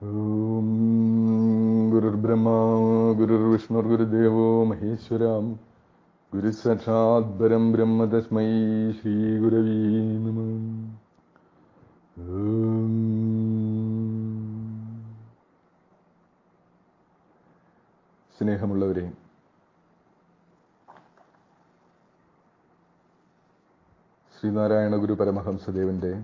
ഓം ഗുരുർബ്രഹ്മ ഗുരുർവിഷ്ണുർഗുരുദേവോ മഹേശ്വരാം ഗുരുസാക്ഷാത് പരം ബ്രഹ്മ തസ്മൈ ശ്രീ ഗുരവീ നമ ഓം സ്നേഹമുള്ളവരെ ശ്രീനാരായണ ഗുരു പരമഹംസദേവന്റെ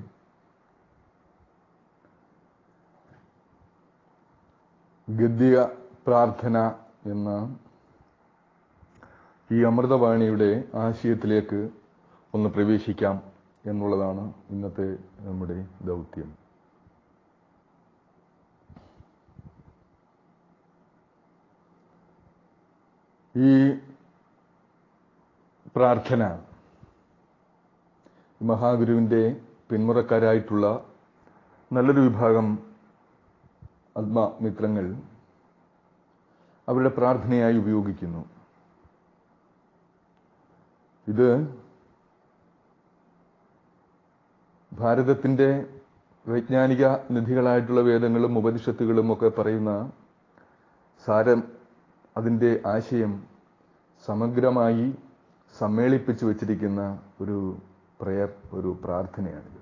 ഗദ്യ പ്രാർത്ഥന എന്ന ഈ അമൃതവാണിയുടെ ആശയത്തിലേക്ക് ഒന്ന് പ്രവേശിക്കാം എന്നുള്ളതാണ് ഇന്നത്തെ നമ്മുടെ ദൗത്യം ഈ പ്രാർത്ഥന മഹാഗുരുവിൻ്റെ പിന്മുറക്കാരായിട്ടുള്ള നല്ലൊരു വിഭാഗം ആത്മമിത്രങ്ങൾ അവരുടെ പ്രാർത്ഥനയായി ഉപയോഗിക്കുന്നു ഇത് ഭാരതത്തിൻ്റെ വൈജ്ഞാനിക നിധികളായിട്ടുള്ള വേദങ്ങളും ഉപനിഷത്തുകളും ഒക്കെ പറയുന്ന സാരം അതിൻ്റെ ആശയം സമഗ്രമായി സമ്മേളിപ്പിച്ചു വച്ചിരിക്കുന്ന ഒരു പ്രയർ ഒരു പ്രാർത്ഥനയാണിത്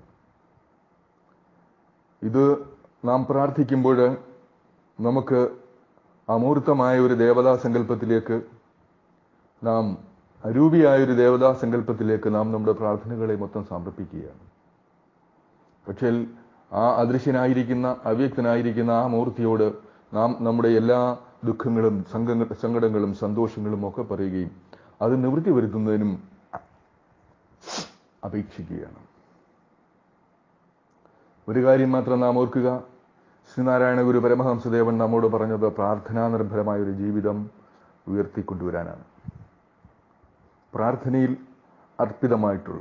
ഇത് നാം പ്രാർത്ഥിക്കുമ്പോൾ നമുക്ക് അമൂർത്തമായ ഒരു ദേവതാ സങ്കല്പത്തിലേക്ക് നാം അരൂപിയായ ഒരു ദേവതാ സങ്കല്പത്തിലേക്ക് നാം നമ്മുടെ പ്രാർത്ഥനകളെ മൊത്തം സമർപ്പിക്കുകയാണ് പക്ഷേ ആ അദൃശ്യനായിരിക്കുന്ന അവ്യക്തനായിരിക്കുന്ന ആ മൂർത്തിയോട് നാം നമ്മുടെ എല്ലാ ദുഃഖങ്ങളും സങ്കടങ്ങളും സന്തോഷങ്ങളും ഒക്കെ പറയുകയും അത് നിവൃത്തി വരുത്തുന്നതിനും അപേക്ഷിക്കുകയാണ് ഒരു കാര്യം മാത്രം നാം ഓർക്കുക ശ്രീനാരായണ ഗുരു പരമഹംസദേവൻ നമ്മോട് പറഞ്ഞത് പ്രാർത്ഥനാ നിർഭരമായ ഒരു ജീവിതം ഉയർത്തിക്കൊണ്ടുവരാനാണ് പ്രാർത്ഥനയിൽ അർപ്പിതമായിട്ടുള്ള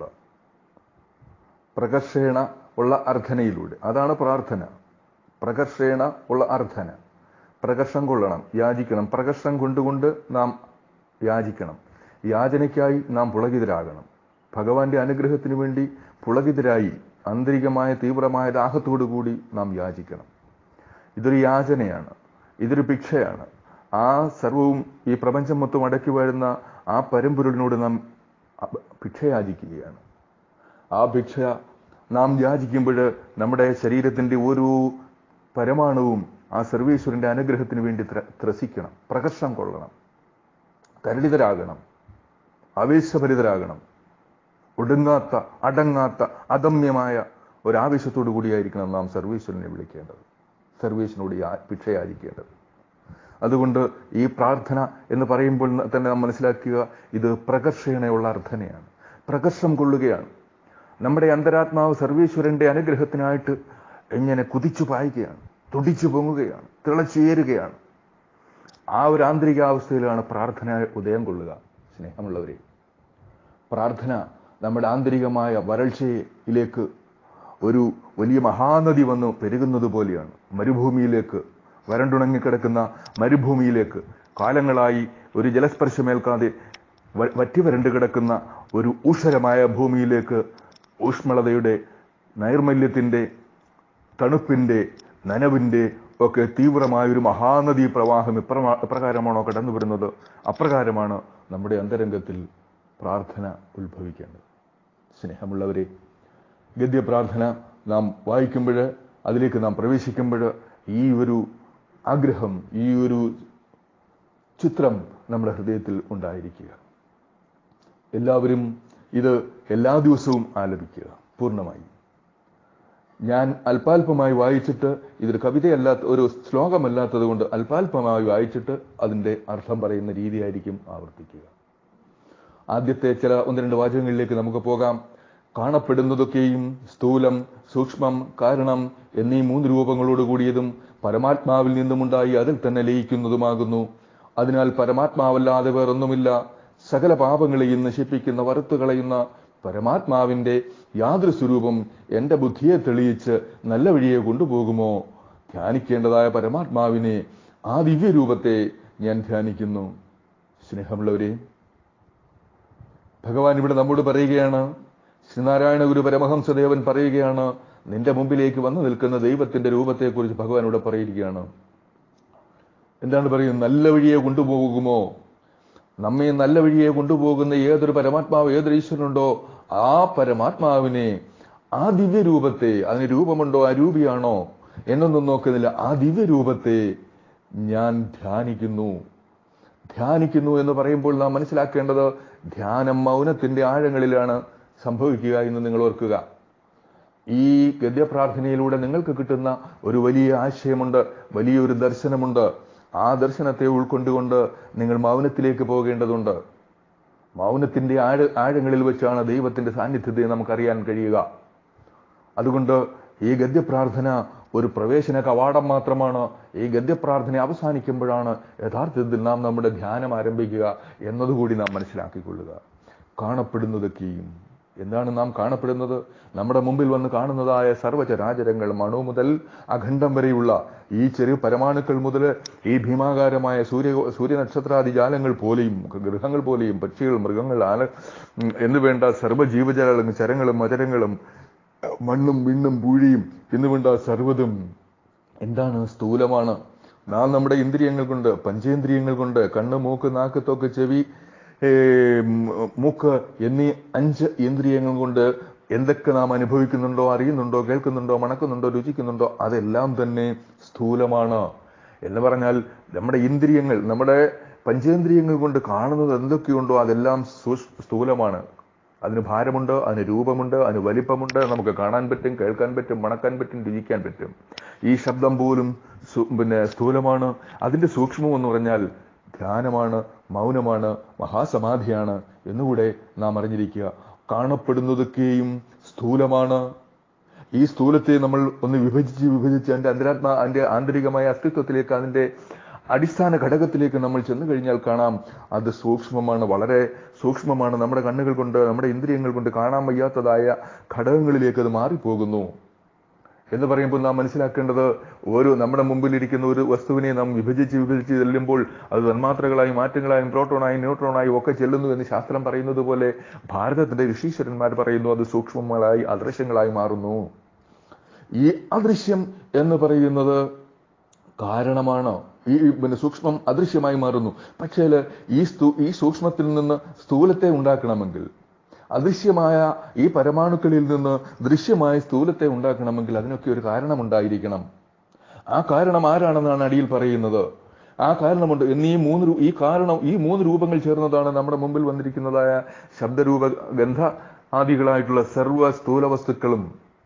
പ്രകർഷേണ ഉള്ള അർത്ഥനയിലൂടെ അതാണ് പ്രാർത്ഥന പ്രകർഷേണ ഉള്ള അർത്ഥന പ്രകർഷം കൊള്ളണം യാചിക്കണം പ്രകർഷം കൊണ്ടുകൊണ്ട് നാം യാചിക്കണം യാചനയ്ക്കായി നാം പുളകിതരാകണം ഭഗവാന്റെ അനുഗ്രഹത്തിന് വേണ്ടി പുളകിതരായി ആന്തരികമായ തീവ്രമായ ദാഹത്തോടു കൂടി നാം യാചിക്കണം ഇതൊരു യാചനയാണ് ഇതൊരു ഭിക്ഷയാണ് ആ സർവവും ഈ പ്രപഞ്ചം മൊത്തം അടക്കി വരുന്ന ആ പരമ്പൊരുളിനോട് നാം ഭിക്ഷ യാചിക്കുകയാണ് ആ ഭിക്ഷ നാം യാചിക്കുമ്പോൾ നമ്മുടെ ശരീരത്തിൻ്റെ ഓരോ പരമാണുവും ആ സർവേശ്വരന്റെ അനുഗ്രഹത്തിന് വേണ്ടി ത്രസിക്കണം പ്രകർഷം കൊള്ളണം കരളിതരാകണം ആവേശഭരിതരാകണം ഒടുങ്ങാത്ത അടങ്ങാത്ത അദമ്യമായ ഒരാവേശത്തോടു കൂടിയായിരിക്കണം നാം സർവേശ്വരനെ വിളിക്കേണ്ടത് സർവേശ്വരനോട് ഭിക്ഷ യാചിക്കേണ്ടത് അതുകൊണ്ട് ഈ പ്രാർത്ഥന എന്ന് പറയുമ്പോൾ തന്നെ നാം മനസ്സിലാക്കുക ഇത് പ്രകർഷണയുള്ള അർത്ഥനയാണ് പ്രകർഷം കൊള്ളുകയാണ് നമ്മുടെ അന്തരാത്മാവ് സർവേശ്വരന്റെ അനുഗ്രഹത്തിനായിട്ട് എങ്ങനെ കുതിച്ചു പായുകയാണ് തുടിച്ചു പൊങ്ങുകയാണ് തിളച്ചുയരുകയാണ് ആ ഒരു ആന്തരികാവസ്ഥയിലാണ് പ്രാർത്ഥന ഉദയം കൊള്ളുക സ്നേഹമുള്ളവരെ പ്രാർത്ഥന നമ്മുടെ ആന്തരികമായ വരൾച്ചയിലേക്ക് ഒരു വലിയ മഹാനദി വന്ന് പെരുകുന്നത് പോലെയാണ് മരുഭൂമിയിലേക്ക് വരണ്ടുണങ്ങിക്കിടക്കുന്ന മരുഭൂമിയിലേക്ക് കാലങ്ങളായി ഒരു ജലസ്പർശമേൽക്കാതെ വറ്റി വരണ്ടു കിടക്കുന്ന ഒരു ഊഷരമായ ഭൂമിയിലേക്ക് ഊഷ്മളതയുടെ നൈർമല്യത്തിൻ്റെ തണുപ്പിൻ്റെ നനവിൻ്റെ ഒക്കെ തീവ്രമായ ഒരു മഹാനദി പ്രവാഹം ഇപ്രമാ എപ്രകാരമാണോ കടന്നു വരുന്നത് അപ്രകാരമാണ് നമ്മുടെ അന്തരംഗത്തിൽ പ്രാർത്ഥന ഉത്ഭവിക്കേണ്ടത് സ്നേഹമുള്ളവരെ ഗദ്യപ്രാർത്ഥന നാം വായിക്കുമ്പോൾ അതിലേക്ക് നാം പ്രവേശിക്കുമ്പോൾ ഈ ഒരു ആഗ്രഹം ഈ ഒരു ചിത്രം നമ്മുടെ ഹൃദയത്തിൽ ഉണ്ടായിരിക്കുക എല്ലാവരും ഇത് എല്ലാ ദിവസവും ആലപിക്കുക പൂർണ്ണമായി ഞാൻ അല്പാൽപമായി വായിച്ചിട്ട് ഇതൊരു കവിതയല്ലാത്ത ഒരു ശ്ലോകമല്ലാത്തത് കൊണ്ട് അല്പാൽപമായി വായിച്ചിട്ട് അതിൻ്റെ അർത്ഥം പറയുന്ന രീതിയായിരിക്കും ആവർത്തിക്കുക ആദ്യത്തെ ചില ഒന്ന് രണ്ട് വാചകങ്ങളിലേക്ക് നമുക്ക് പോകാം കാണപ്പെടുന്നതൊക്കെയും സ്ഥൂലം സൂക്ഷ്മം കാരണം എന്നീ മൂന്ന് രൂപങ്ങളോട് കൂടിയതും പരമാത്മാവിൽ നിന്നുമുണ്ടായി അതിൽ തന്നെ ലയിക്കുന്നതുമാകുന്നു അതിനാൽ പരമാത്മാവല്ലാതെ വേറൊന്നുമില്ല സകല പാപങ്ങളെയും നശിപ്പിക്കുന്ന വറുത്തു കളയുന്ന പരമാത്മാവിന്റെ യാതൊരു സ്വരൂപം എന്റെ ബുദ്ധിയെ തെളിയിച്ച് നല്ല വഴിയെ കൊണ്ടുപോകുമോ ധ്യാനിക്കേണ്ടതായ പരമാത്മാവിനെ ആ ദിവ്യരൂപത്തെ ഞാൻ ധ്യാനിക്കുന്നു സ്നേഹമുള്ളവരെ ഭഗവാൻ ഇവിടെ നമ്മോട് പറയുകയാണ് ശ്രീനാരായണ ഗുരു പരമഹംസദേവൻ പറയുകയാണ് നിന്റെ മുമ്പിലേക്ക് വന്നു നിൽക്കുന്ന ദൈവത്തിന്റെ രൂപത്തെക്കുറിച്ച് ഭഗവാൻ ഇവിടെ പറയുകയാണ് എന്താണ് പറയുന്നത് നല്ല വഴിയെ കൊണ്ടുപോകുമോ നമ്മെ നല്ല വഴിയെ കൊണ്ടുപോകുന്ന ഏതൊരു പരമാത്മാവ് ഏതൊരു ഈശ്വരനുണ്ടോ ആ പരമാത്മാവിനെ ആ ദിവ്യരൂപത്തെ അതിന് രൂപമുണ്ടോ ആ രൂപിയാണോ എന്നൊന്നും നോക്കുന്നില്ല ആ ദിവ്യരൂപത്തെ ഞാൻ ധ്യാനിക്കുന്നു ധ്യാനിക്കുന്നു എന്ന് പറയുമ്പോൾ നാം മനസ്സിലാക്കേണ്ടത് ധ്യാനം മൗനത്തിന്റെ ആഴങ്ങളിലാണ് സംഭവിക്കുക എന്ന് നിങ്ങൾ ഓർക്കുക ഈ ഗദ്യപ്രാർത്ഥനയിലൂടെ നിങ്ങൾക്ക് കിട്ടുന്ന ഒരു വലിയ ആശയമുണ്ട് വലിയൊരു ദർശനമുണ്ട് ആ ദർശനത്തെ ഉൾക്കൊണ്ടുകൊണ്ട് നിങ്ങൾ മൗനത്തിലേക്ക് പോകേണ്ടതുണ്ട് മൗനത്തിന്റെ ആഴ ആഴങ്ങളിൽ വെച്ചാണ് ദൈവത്തിന്റെ സാന്നിധ്യത്തെ നമുക്കറിയാൻ കഴിയുക അതുകൊണ്ട് ഈ ഗദ്യപ്രാർത്ഥന ഒരു പ്രവേശന കവാടം മാത്രമാണ് ഈ ഗദ്യപ്രാർത്ഥന അവസാനിക്കുമ്പോഴാണ് യഥാർത്ഥത്തിൽ നാം നമ്മുടെ ധ്യാനം ആരംഭിക്കുക എന്നതുകൂടി നാം മനസ്സിലാക്കിക്കൊള്ളുക കാണപ്പെടുന്നതൊക്കെയും എന്താണ് നാം കാണപ്പെടുന്നത് നമ്മുടെ മുമ്പിൽ വന്ന് കാണുന്നതായ സർവചരാചരങ്ങൾ മണു മുതൽ അഖണ്ഡം വരെയുള്ള ഈ ചെറിയ പരമാണുക്കൾ മുതൽ ഈ ഭീമാകാരമായ സൂര്യ സൂര്യനക്ഷത്രാദി ജാലങ്ങൾ പോലെയും ഗൃഹങ്ങൾ പോലെയും പക്ഷികൾ മൃഗങ്ങൾ ആല എന്ന് വേണ്ട സർവ്വജീവജാലങ്ങളും ചരങ്ങളും മചരങ്ങളും മണ്ണും വിണ്ണും പൂഴിയും എന്ന് വേണ്ട സർവ്വതും എന്താണ് സ്ഥൂലമാണ് നാം നമ്മുടെ ഇന്ദ്രിയങ്ങൾ കൊണ്ട് പഞ്ചേന്ദ്രിയങ്ങൾ കൊണ്ട് കണ്ണ് മൂക്ക് നാക്ക് തൊക്ക് ചെവി ഏ, മ്, മൂക്ക് എന്നീ അഞ്ച് ഇന്ദ്രിയങ്ങൾ കൊണ്ട് എന്തൊക്കെ നാം അനുഭവിക്കുന്നുണ്ടോ അറിയുന്നുണ്ടോ കേൾക്കുന്നുണ്ടോ മണക്കുന്നുണ്ടോ രുചിക്കുന്നുണ്ടോ അതെല്ലാം തന്നെ സ്ഥൂലമാണ് എന്ന് പറഞ്ഞാൽ നമ്മുടെ ഇന്ദ്രിയങ്ങൾ നമ്മുടെ പഞ്ചേന്ദ്രിയങ്ങൾ കൊണ്ട് കാണുന്നത് എന്തൊക്കെയുണ്ടോ അതെല്ലാം സൂഷ്- സ്ഥൂലമാണ് അതിന് ഭാരമുണ്ട് അതിന് രൂപമുണ്ട് അതിന് വലിപ്പമുണ്ട് നമുക്ക് കാണാൻ പറ്റും കേൾക്കാൻ പറ്റും മണക്കാൻ പറ്റും രുചിക്കാൻ പറ്റും ഈ ശബ്ദം പോലും സു- പിന്നെ സ്ഥൂലമാണ് അതിന്റെ സൂക്ഷ്മം എന്ന് പറഞ്ഞാൽ ധ്യാനമാണ് മൗനമാണ് മഹാസമാധിയാണ് എന്നുകൂടെ നാം അറിഞ്ഞിരിക്കുക കാണപ്പെടുന്നതൊക്കെയും സ്ഥൂലമാണ് ഈ സ്ഥൂലത്തെ നമ്മൾ ഒന്ന് വിഭജിച്ച് വിഭജിച്ച് അതിന്റെ അന്തരാത്മ അതിന്റെ ആന്തരികമായ അസ്തിത്വത്തിലേക്ക് അതിന്റെ അടിസ്ഥാന ഘടകത്തിലേക്ക് നമ്മൾ ചെന്നു കഴിഞ്ഞാൽ കാണാം അത് സൂക്ഷ്മമാണ് വളരെ സൂക്ഷ്മമാണ് നമ്മുടെ കണ്ണുകൾ കൊണ്ട് നമ്മുടെ ഇന്ദ്രിയങ്ങൾ കൊണ്ട് കാണാൻ വയ്യാത്തതായ ഘടകങ്ങളിലേക്ക് അത് മാറിപ്പോകുന്നു എന്ന് പറയുമ്പോൾ നാം മനസ്സിലാക്കേണ്ടത് ഓരോ നമ്മുടെ മുമ്പിലിരിക്കുന്ന ഒരു വസ്തുവിനെ നാം വിഭജിച്ച് വിഭജിച്ച് ചെല്ലുമ്പോൾ അത് തന്മാത്രകളായും മാറ്റങ്ങളായും പ്രോട്ടോണായും ന്യൂട്രോണായും ഒക്കെ ചെല്ലുന്നു എന്ന് ശാസ്ത്രം പറയുന്നത് പോലെ ഭാരതത്തിന്റെ ഋഷീശ്വരന്മാർ പറയുന്നു അത് സൂക്ഷ്മങ്ങളായി അദൃശ്യങ്ങളായി മാറുന്നു ഈ അദൃശ്യം എന്ന് പറയുന്നത് കാരണമാണ് ഈ ഈ പിന്നെ സൂക്ഷ്മം അദൃശ്യമായി മാറുന്നു പക്ഷേ ഈ സ്തു ഈ സൂക്ഷ്മത്തിൽ നിന്ന് സ്ഥൂലത്തെ ഉണ്ടാക്കണമെങ്കിൽ അദൃശ്യമായ ഈ പരമാണുക്കളിൽ നിന്ന് ദൃശ്യമായ സ്ഥൂലത്തെ ഉണ്ടാക്കണമെങ്കിൽ അതിനൊക്കെ ഒരു കാരണമുണ്ടായിരിക്കണം ആ കാരണം ആരാണെന്നാണ് അടിയിൽ പറയുന്നത് ആ കാരണമുണ്ട് എന്നീ മൂന്ന് രൂ- ഈ കാരണം ഈ മൂന്ന് രൂപങ്ങൾ ചേർന്നതാണ് നമ്മുടെ മുമ്പിൽ വന്നിരിക്കുന്നതായ ശബ്ദരൂപ ഗന്ധ ആദികളായിട്ടുള്ള സർവ്വ സ്ഥൂല വസ്തുക്കളും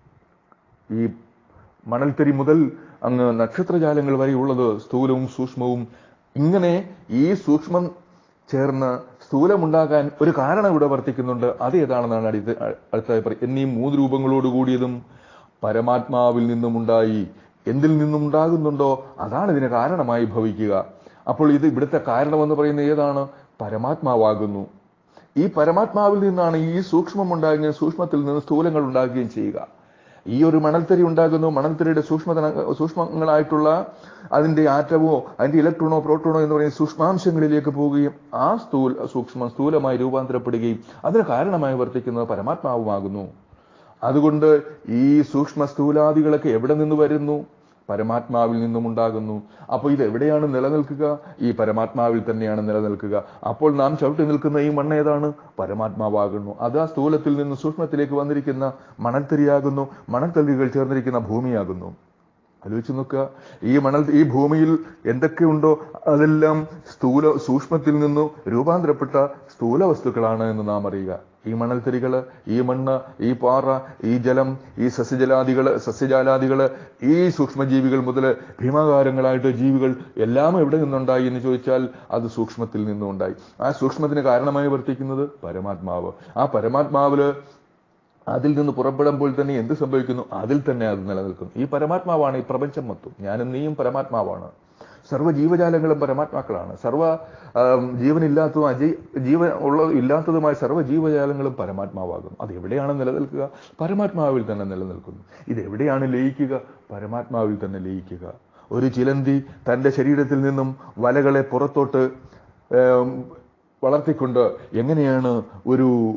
ഈ മണൽത്തരി മുതൽ അങ്ങ് നക്ഷത്രജാലങ്ങൾ വരെയുള്ളത് സ്ഥൂലവും സൂക്ഷ്മവും ഇങ്ങനെ ഈ സൂക്ഷ്മം ചേർന്ന് സ്ഥൂലമുണ്ടാകാൻ ഒരു കാരണം ഇവിടെ വർത്തിക്കുന്നുണ്ട് അത് ഏതാണെന്നാണ് അടുത്ത അടുത്തായി പറയും എന്നീ മൂന്ന് രൂപങ്ങളോട് കൂടിയതും പരമാത്മാവിൽ നിന്നുമുണ്ടായി എന്തിൽ നിന്നും ഉണ്ടാകുന്നുണ്ടോ അതാണ് ഇതിന് കാരണമായി ഭവിക്കുക അപ്പോൾ ഇത് ഇവിടുത്തെ കാരണമെന്ന് പറയുന്നത് ഏതാണ് പരമാത്മാവാകുന്നു ഈ പരമാത്മാവിൽ നിന്നാണ് ഈ സൂക്ഷ്മം ഉണ്ടാകുകയും സൂക്ഷ്മത്തിൽ നിന്ന് സ്ഥൂലങ്ങൾ ഉണ്ടാകുകയും ചെയ്യുക ഈ ഒരു മണൽത്തരി ഉണ്ടാകുന്നു മണൽത്തരിയുടെ സൂക്ഷ്മ സൂക്ഷ്മങ്ങളായിട്ടുള്ള അതിന്റെ ആറ്റമോ അതിന്റെ ഇലക്ട്രോണോ പ്രോട്ടോണോ എന്ന് പറയുന്ന സൂക്ഷ്മാംശങ്ങളിലേക്ക് പോവുകയും ആ സ്ഥൂല സൂക്ഷ്മ സ്ഥൂലമായി രൂപാന്തരപ്പെടുകയും അതിന് കാരണമായി വർത്തിക്കുന്നത് പരമാത്മാവുമാകുന്നു അതുകൊണ്ട് ഈ സൂക്ഷ്മ സ്ഥൂലാദികളൊക്കെ എവിടെ നിന്ന് വരുന്നു പരമാത്മാവിൽ നിന്നും ഉണ്ടാകുന്നു അപ്പോൾ ഇത് എവിടെയാണ് നിലനിൽക്കുക ഈ പരമാത്മാവിൽ തന്നെയാണ് നിലനിൽക്കുക അപ്പോൾ നാം ചവിട്ടി നിൽക്കുന്ന ഈ മണ്ണ് ഏതാണ് പരമാത്മാവാകുന്നു അത് ആ സ്ഥൂലത്തിൽ നിന്ന് സൂക്ഷ്മത്തിലേക്ക് വന്നിരിക്കുന്ന മണൽത്തരിയാകുന്നു മണൽത്തരികൾ ചേർന്നിരിക്കുന്ന ഭൂമിയാകുന്നു ആലോചിച്ച് നോക്കുക ഈ മണൽ ഈ ഭൂമിയിൽ എന്തൊക്കെയുണ്ടോ അതെല്ലാം സ്ഥൂല സൂക്ഷ്മത്തിൽ നിന്നു രൂപാന്തരപ്പെട്ട സ്ഥൂല വസ്തുക്കളാണ് എന്ന് നാം അറിയുക ഈ മണൽത്തരികള് ഈ മണ്ണ് ഈ പാറ ഈ ജലം ഈ സസ്യജലാദികള് സസ്യജാലാദികള് ഈ സൂക്ഷ്മജീവികൾ മുതൽ ഭീമാകാരങ്ങളായിട്ട് ജീവികൾ എല്ലാം എവിടെ നിന്നുണ്ടായി എന്ന് ചോദിച്ചാൽ അത് സൂക്ഷ്മത്തിൽ നിന്നുണ്ടായി ആ സൂക്ഷ്മത്തിന് കാരണമായി വർത്തിക്കുന്നത് പരമാത്മാവ് ആ പരമാത്മാവില് അതിൽ നിന്ന് പുറപ്പെടുമ്പോൾ തന്നെ എന്ത് സംഭവിക്കുന്നു അതിൽ തന്നെ അത് നിലനിൽക്കുന്നു ഈ പരമാത്മാവാണ് ഈ പ്രപഞ്ചം മൊത്തം ഞാനും നീയും പരമാത്മാവാണ് സർവ്വ ജീവജാലങ്ങളും പരമാത്മാക്കളാണ് സർവ്വ ആം, ജീവനില്ലാത്തതും അജീ ജീവൻ ഉള്ള ഇല്ലാത്തതുമായ സർവ്വ ജീവജാലങ്ങളും പരമാത്മാവാകും അത് എവിടെയാണ് നിലനിൽക്കുക പരമാത്മാവിൽ തന്നെ നിലനിൽക്കുന്നു ഇത് എവിടെയാണ് ലയിക്കുക പരമാത്മാവിൽ തന്നെ ലയിക്കുക ഒരു ചിലന്തി തന്റെ ശരീരത്തിൽ നിന്നും വലകളെ പുറത്തോട്ട് ഏം, വളർത്തിക്കൊണ്ട് എങ്ങനെയാണ് ഒരു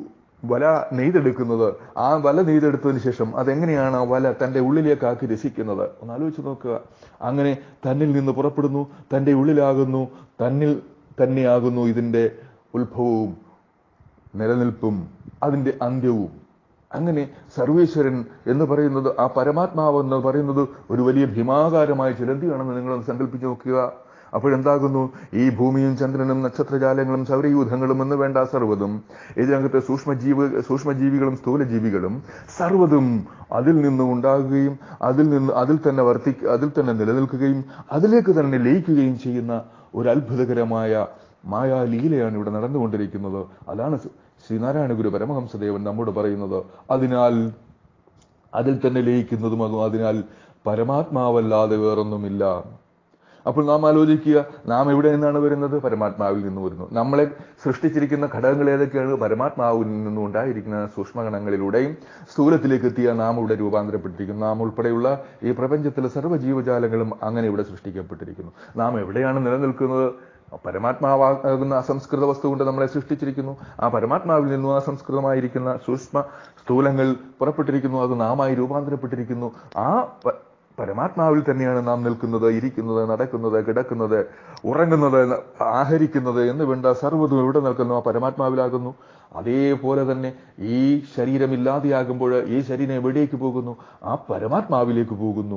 വല നെയ്തെടുക്കുന്നത് ആ വല നെയ്തെടുത്തതിന് ശേഷം അതെങ്ങനെയാണ് ആ വല തന്റെ ഉള്ളിലേക്ക് ആക്കി രസിക്കുന്നത് ഒന്ന് ആലോചിച്ച് നോക്കുക അങ്ങനെ തന്നിൽ നിന്ന് പുറപ്പെടുന്നു തന്റെ ഉള്ളിലാകുന്നു തന്നിൽ തന്നെയാകുന്നു ഇതിന്റെ ഉത്ഭവവും നിലനിൽപ്പും അതിന്റെ അന്ത്യവും അങ്ങനെ സർവേശ്വരൻ എന്ന് പറയുന്നത് ആ പരമാത്മാവ് എന്ന് പറയുന്നത് ഒരു വലിയ ഭീമാകാരമായ ചിലന്തിയാണെന്ന് നിങ്ങളൊന്ന് സങ്കല്പിച്ച് നോക്കുക അപ്പോഴെന്താകുന്നു ഈ ഭൂമിയും ചന്ദ്രനും നക്ഷത്രജാലങ്ങളും സൗരയൂഥങ്ങളും എന്ന് വേണ്ട സർവ്വതും ഇതിനകത്തെ സൂക്ഷ്മജീവ സൂക്ഷ്മജീവികളും സ്ഥൂലജീവികളും സർവ്വതും അതിൽ നിന്ന് ഉണ്ടാകുകയും അതിൽ നിന്ന് അതിൽ തന്നെ വർത്തി അതിൽ തന്നെ നിലനിൽക്കുകയും അതിലേക്ക് തന്നെ ലയിക്കുകയും ചെയ്യുന്ന ഒരു അത്ഭുതകരമായ മായാലീലയാണ് ഇവിടെ നടന്നുകൊണ്ടിരിക്കുന്നത് അതാണ് ശ്രീനാരായണ ഗുരു പരമഹംസദേവൻ നമ്മോട് പറയുന്നത് അതിനാൽ അതിൽ തന്നെ ലയിക്കുന്നതും അതിനാൽ പരമാത്മാവല്ലാതെ വേറൊന്നുമില്ല അപ്പോൾ നാം ആലോചിക്കുക നാം എവിടെ നിന്നാണ് വരുന്നത് പരമാത്മാവിൽ നിന്ന് വരുന്നു നമ്മളെ സൃഷ്ടിച്ചിരിക്കുന്ന ഘടകങ്ങൾ ഏതൊക്കെയാണ് പരമാത്മാവിൽ നിന്നും ഉണ്ടായിരിക്കുന്ന സൂക്ഷ്മഗണങ്ങളിലൂടെയും സ്ഥൂലത്തിലേക്ക് എത്തിയ നാം ഇവിടെ രൂപാന്തരപ്പെട്ടിരിക്കുന്നു നാം ഉൾപ്പെടെയുള്ള ഈ പ്രപഞ്ചത്തിലെ സർവ്വ ജീവജാലങ്ങളും അങ്ങനെ ഇവിടെ സൃഷ്ടിക്കപ്പെട്ടിരിക്കുന്നു നാം എവിടെയാണ് നിലനിൽക്കുന്നത് പരമാത്മാവാകുന്ന അസംസ്കൃത വസ്തു കൊണ്ട് നമ്മളെ സൃഷ്ടിച്ചിരിക്കുന്നു ആ പരമാത്മാവിൽ നിന്നും അസംസ്കൃതമായിരിക്കുന്ന സൂക്ഷ്മ സ്ഥൂലങ്ങൾ പുറപ്പെട്ടിരിക്കുന്നു അത് നാമായി രൂപാന്തരപ്പെട്ടിരിക്കുന്നു ആ പരമാത്മാവിൽ തന്നെയാണ് നാം നിൽക്കുന്നത് ഇരിക്കുന്നത് നടക്കുന്നത് കിടക്കുന്നത് ഉറങ്ങുന്നത് ആഹരിക്കുന്നത് എന്ന് വേണ്ട സർവ്വതും എവിടെ നിൽക്കുന്നു ആ പരമാത്മാവിലാകുന്നു അതേപോലെ തന്നെ ഈ ശരീരം ഇല്ലാതെയാകുമ്പോൾ ഈ ശരീരം എവിടേക്ക് പോകുന്നു ആ പരമാത്മാവിലേക്ക് പോകുന്നു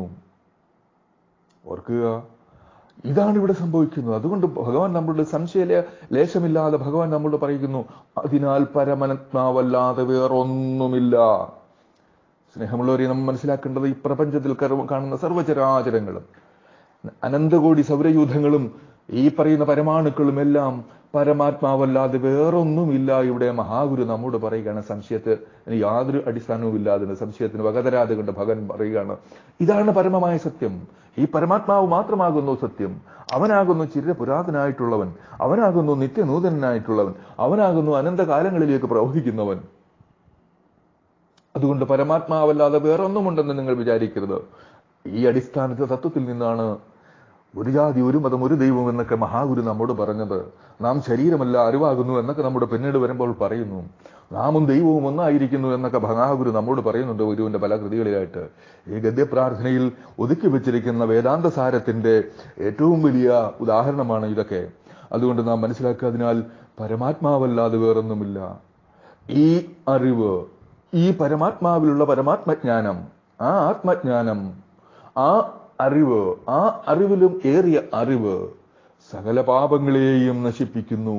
ഓർക്കുക ഇതാണ് ഇവിടെ സംഭവിക്കുന്നത് അതുകൊണ്ട് ഭഗവാൻ നമ്മളുടെ സംശയ ലേശമില്ലാതെ ഭഗവാൻ നമ്മളോട് പറയുന്നു അതിനാൽ പരമാത്മാവല്ലാതെ വേറൊന്നുമില്ല സ്നേഹമുള്ളവരെ നമ്മൾ മനസ്സിലാക്കേണ്ടത് ഈ പ്രപഞ്ചത്തിൽ കാണുന്ന സർവചരാചരങ്ങളും അനന്തകോടി സൗരയൂഥങ്ങളും ഈ പറയുന്ന പരമാണുക്കളും എല്ലാം പരമാത്മാവല്ലാതെ വേറൊന്നുമില്ല ഇവിടെ മഹാഗുരു നമ്മോട് പറയുകയാണ് സംശയത്തിന് യാതൊരു അടിസ്ഥാനവും ഇല്ലാതെ സംശയത്തിന് വകതരാതെ കൊണ്ട് ഭഗൻ പറയുകയാണ് ഇതാണ് പരമമായ സത്യം ഈ പരമാത്മാവ് മാത്രമാകുന്നു സത്യം അവനാകുന്നു ചിര പുരാതനായിട്ടുള്ളവൻ അവനാകുന്നു നിത്യനൂതനായിട്ടുള്ളവൻ അവനാകുന്നു അനന്തകാലങ്ങളിലേക്ക് പ്രവഹിക്കുന്നവൻ അതുകൊണ്ട് പരമാത്മാവല്ലാതെ വേറൊന്നുമുണ്ടെന്ന് നിങ്ങൾ വിചാരിക്കരുത് ഈ അടിസ്ഥാനത്തെ തത്വത്തിൽ നിന്നാണ് ഒരു ജാതി ഒരു മതം ഒരു ദൈവം എന്നൊക്കെ മഹാഗുരു നമ്മോട് പറഞ്ഞത് നാം ശരീരമല്ല അറിവാകുന്നു എന്നൊക്കെ നമ്മുടെ പിന്നീട് വരുമ്പോൾ പറയുന്നു നാമും ദൈവവും ഒന്നായിരിക്കുന്നു എന്നൊക്കെ മഹാഗുരു നമ്മോട് പറയുന്നുണ്ട് ഗുരുവിന്റെ പല കൃതികളിലായിട്ട് ഈ ഗദ്യപ്രാർത്ഥനയിൽ ഒതുക്കി വെച്ചിരിക്കുന്ന വേദാന്ത സാരത്തിന്റെ ഏറ്റവും വലിയ ഉദാഹരണമാണ് ഇതൊക്കെ അതുകൊണ്ട് നാം മനസ്സിലാക്കുക അതിനാൽ പരമാത്മാവല്ലാതെ വേറൊന്നുമില്ല ഈ അറിവ് ഈ പരമാത്മാവിലുള്ള പരമാത്മജ്ഞാനം ആ ആത്മജ്ഞാനം ആ അറിവ് ആ അറിവിലും ഏറിയ അറിവ് സകല പാപങ്ങളെയും നശിപ്പിക്കുന്നു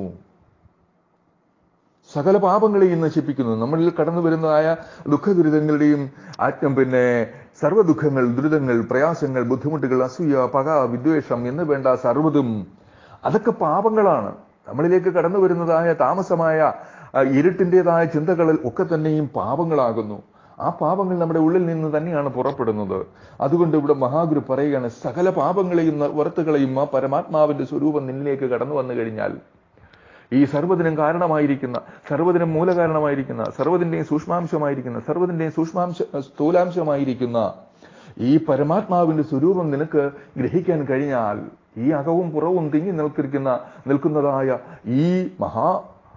സകല പാപങ്ങളെയും നശിപ്പിക്കുന്നു നമ്മളിൽ കടന്നു വരുന്നതായ ദുഃഖദുരിതങ്ങളുടെയും ആറ്റം പിന്നെ സർവ്വ ദുഃഖങ്ങൾ ദുരിതങ്ങൾ പ്രയാസങ്ങൾ ബുദ്ധിമുട്ടുകൾ അസൂയ പക വിദ്വേഷം എന്ന് വേണ്ട സർവ്വതും അതൊക്കെ പാപങ്ങളാണ് നമ്മളിലേക്ക് കടന്നു വരുന്നതായ താമസമായ ഇരുട്ടിൻ്റെതായ ചിന്തകളിൽ ഒക്കെ തന്നെയും പാപങ്ങളാകുന്നു ആ പാപങ്ങൾ നമ്മുടെ ഉള്ളിൽ നിന്ന് തന്നെയാണ് പുറപ്പെടുന്നത് അതുകൊണ്ട് ഇവിടെ മഹാഗുരു പറയുകയാണ് സകല പാപങ്ങളെയും വറുത്തുകളെയും ആ പരമാത്മാവിന്റെ സ്വരൂപം നിന്നിലേക്ക് കടന്നു വന്നു കഴിഞ്ഞാൽ ഈ സർവ്വതിനും കാരണമായിരിക്കുന്ന സർവ്വതിനും മൂലകാരണമായിരിക്കുന്ന സർവ്വതിന്റെയും സൂക്ഷ്മാംശമായിരിക്കുന്ന സർവ്വതിന്റെയും സൂക്ഷ്മാംശ സ്ഥൂലാംശമായിരിക്കുന്ന ഈ പരമാത്മാവിന്റെ സ്വരൂപം നിനക്ക് ഗ്രഹിക്കാൻ കഴിഞ്ഞാൽ ഈ അകവും പുറവും തിങ്ങി നിൽക്കുന്ന നിൽക്കുന്നതായ ഈ മഹാ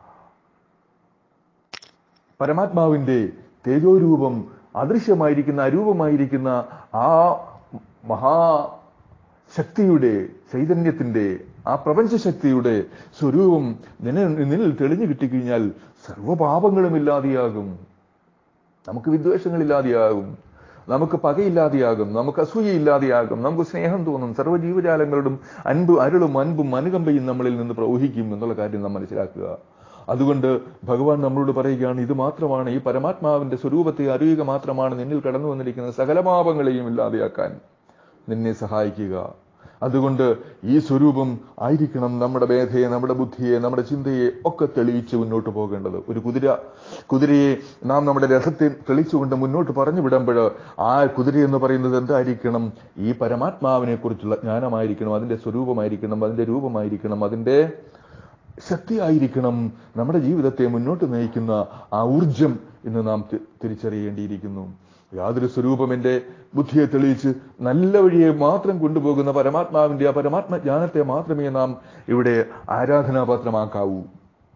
പരമാത്മാവിന്റെ തേജോരൂപം അദൃശ്യമായിരിക്കുന്ന അരൂപമായിരിക്കുന്ന ആ മഹാ ശക്തിയുടെ ചൈതന്യത്തിന്റെ ആ പ്രപഞ്ചശക്തിയുടെ സ്വരൂപം നിന്നെ നിന്നിൽ തെളിഞ്ഞു കിട്ടിക്കഴിഞ്ഞാൽ സർവപാപങ്ങളും ഇല്ലാതെയാകും നമുക്ക് വിദ്വേഷങ്ങളില്ലാതെയാകും നമുക്ക് പകയില്ലാതെയാകും നമുക്ക് അസൂയയില്ലാതെയാകും നമുക്ക് സ്നേഹം തോന്നും സർവ്വജീവജാലങ്ങളോടും അൻപ് അരുളും അൻപും അനുകമ്പയും നമ്മളിൽ നിന്ന് പ്രവഹിക്കും എന്നുള്ള കാര്യം നാം മനസ്സിലാക്കുക അതുകൊണ്ട് ഭഗവാൻ നമ്മളോട് പറയുകയാണ് ഇത് മാത്രമാണ് ഈ പരമാത്മാവിന്റെ സ്വരൂപത്തെ അറിയുക മാത്രമാണ് നിന്നിൽ കടന്നു വന്നിരിക്കുന്ന സകല പാപങ്ങളെയും ഇല്ലാതെയാക്കാൻ നിന്നെ സഹായിക്കുക അതുകൊണ്ട് ഈ സ്വരൂപം ആയിരിക്കണം നമ്മുടെ മേധയെ നമ്മുടെ ബുദ്ധിയെ നമ്മുടെ ചിന്തയെ ഒക്കെ തെളിയിച്ച് മുന്നോട്ട് പോകേണ്ടത് ഒരു കുതിര കുതിരയെ നാം നമ്മുടെ രഥത്തെ തെളിച്ചുകൊണ്ട് മുന്നോട്ട് പറഞ്ഞു വിടുമ്പോൾ ആ കുതിര എന്ന് പറയുന്നത് എന്തായിരിക്കണം ഈ പരമാത്മാവിനെ കുറിച്ചുള്ള ജ്ഞാനമായിരിക്കണം അതിന്റെ സ്വരൂപമായിരിക്കണം അതിന്റെ രൂപമായിരിക്കണം അതിന്റെ ശക്തിയായിരിക്കണം നമ്മുടെ ജീവിതത്തെ മുന്നോട്ട് നയിക്കുന്ന ആ ഊർജം എന്ന് നാം തിരിച്ചറിയേണ്ടിയിരിക്കുന്നു യാതൊരു സ്വരൂപം എന്റെ ബുദ്ധിയെ തെളിയിച്ച് നല്ല വഴിയെ മാത്രം കൊണ്ടുപോകുന്ന പരമാത്മാവിന്റെ ആ പരമാത്മ ജ്ഞാനത്തെ മാത്രമേ നാം ഇവിടെ ആരാധനാപാത്രമാക്കാവൂ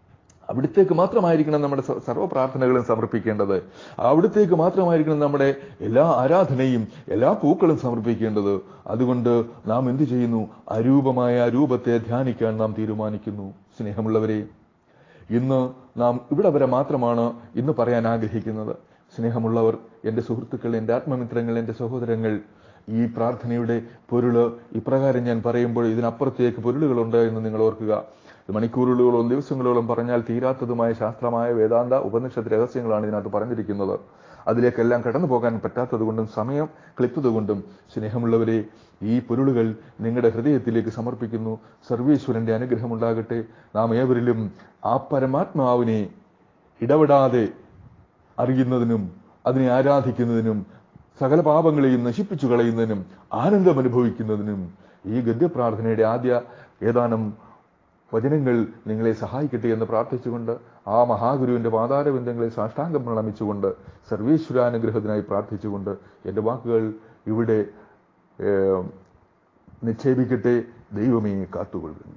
അവിടത്തേക്ക് മാത്രമായിരിക്കണം നമ്മുടെ സ- സർവ്വ പ്രാർത്ഥനകളും സമർപ്പിക്കേണ്ടത് അവിടത്തേക്ക് മാത്രമായിരിക്കണം നമ്മുടെ എല്ലാ ആരാധനയും എല്ലാ പൂക്കളും സമർപ്പിക്കേണ്ടത് അതുകൊണ്ട് നാം എന്ത് ചെയ്യുന്നു അരൂപമായ ആ രൂപത്തെ ധ്യാനിക്കാൻ നാം തീരുമാനിക്കുന്നു സ്നേഹമുള്ളവരെ ഇന്ന് നാം ഇവിടെ വരെ മാത്രമാണ് ഇന്ന് പറയാൻ ആഗ്രഹിക്കുന്നത് സ്നേഹമുള്ളവർ എൻ്റെ സുഹൃത്തുക്കൾ എൻ്റെ ആത്മമിത്രങ്ങൾ എൻ്റെ സഹോദരങ്ങൾ ഈ പ്രാർത്ഥനയുടെ പൊരുള് ഇപ്രകാരം ഞാൻ പറയുമ്പോൾ ഇതിനപ്പുറത്തേക്ക് പൊരുളുകളുണ്ട് എന്ന് നിങ്ങൾ ഓർക്കുക ഇത് മണിക്കൂറുകളോളം ദിവസങ്ങളോളം പറഞ്ഞാൽ തീരാത്തതുമായ ശാസ്ത്രമായ വേദാന്ത ഉപനിഷത്ത് രഹസ്യങ്ങളാണ് ഇതിനകത്ത് പറഞ്ഞിരിക്കുന്നത് അതിലേക്കെല്ലാം കടന്നു പോകാൻ പറ്റാത്തത് കൊണ്ടും സമയം ക്ലിപ്തത കൊണ്ടും സ്നേഹമുള്ളവരെ ഈ പൊരുളുകൾ നിങ്ങളുടെ ഹൃദയത്തിലേക്ക് സമർപ്പിക്കുന്നു സർവീശ്വരന്റെ അനുഗ്രഹം ഉണ്ടാകട്ടെ നാം ഏവരിലും ആ പരമാത്മാവിനെ ഇടപെടാതെ അറിയുന്നതിനും അതിനെ ആരാധിക്കുന്നതിനും സകല പാപങ്ങളെയും നശിപ്പിച്ചു കളയുന്നതിനും ആനന്ദം അനുഭവിക്കുന്നതിനും ഈ ഗദ്യപ്രാർത്ഥനയുടെ ആദ്യ ഏതാനും വചനങ്ങൾ നിങ്ങളെ സഹായിക്കട്ടെ എന്ന് പ്രാർത്ഥിച്ചുകൊണ്ട് ആ മഹാഗുരുവിന്റെ പാതാരബന്ധങ്ങളെ സാഷ്ടാംഗം പ്രണമിച്ചുകൊണ്ട് സർവീശ്വരാനുഗ്രഹത്തിനായി പ്രാർത്ഥിച്ചുകൊണ്ട് എൻ്റെ വാക്കുകൾ ഇവിടെ ഏഹ്, നിക്ഷേപിക്കട്ടെ ദൈവമേ കാത്തുകൊള്ളുന്നു